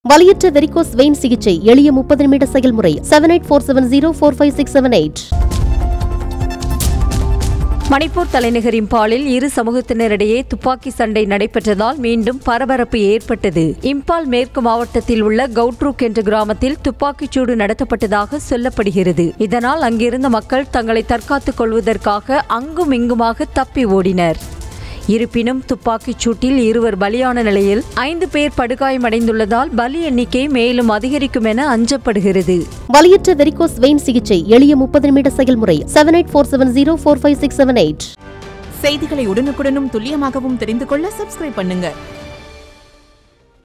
வலியற்ற varicose vein சிகிச்சை எளிய முப்பது நிமிட செயல்முறை seven eight four seven zero four five six seven eight Manipur தலைநகர் இம்பாலில் இரு சமூகத்தினரிடையே துப்பாக்கி சண்டை நடைபெற்றதால் மீண்டும் பரபரப்பு ஏற்பட்டது இம்பால் மேற்கு மாவட்டத்தில் உள்ள கவுட்ரூக் என்ற கிராமத்தில் துப்பாக்கிச்சூடு நடத்தப்பட்டதாக சொல்லப்படுகிறது இதனால் அங்கிருந்த மக்கள் தங்களை தற்காத்துக் கொள்வதற்காக அங்கும் இங்குமாக தப்பி ஓடினர் இருப்பினும் துப்பாக்கிச் சூட்டில் இருவர் பலியான நிலையில் ஐந்து பேர் படுகாயமடைந்துள்ளதால் பலி எண்ணிக்கை மேலும் அதிகரிக்கும் என அஞ்சப்படுகிறது வலியற்ற வெரிகோஸ் வெயின் சிகிச்சை எளிய முப்பது நிமிட செயல்முறை seven eight four seven zero four five six seven eight செய்திகளை உடனுக்குடனும் துல்லியமாகவும் தெரிந்து கொள்ள சப்ஸ்கிரைப் பண்ணுங்க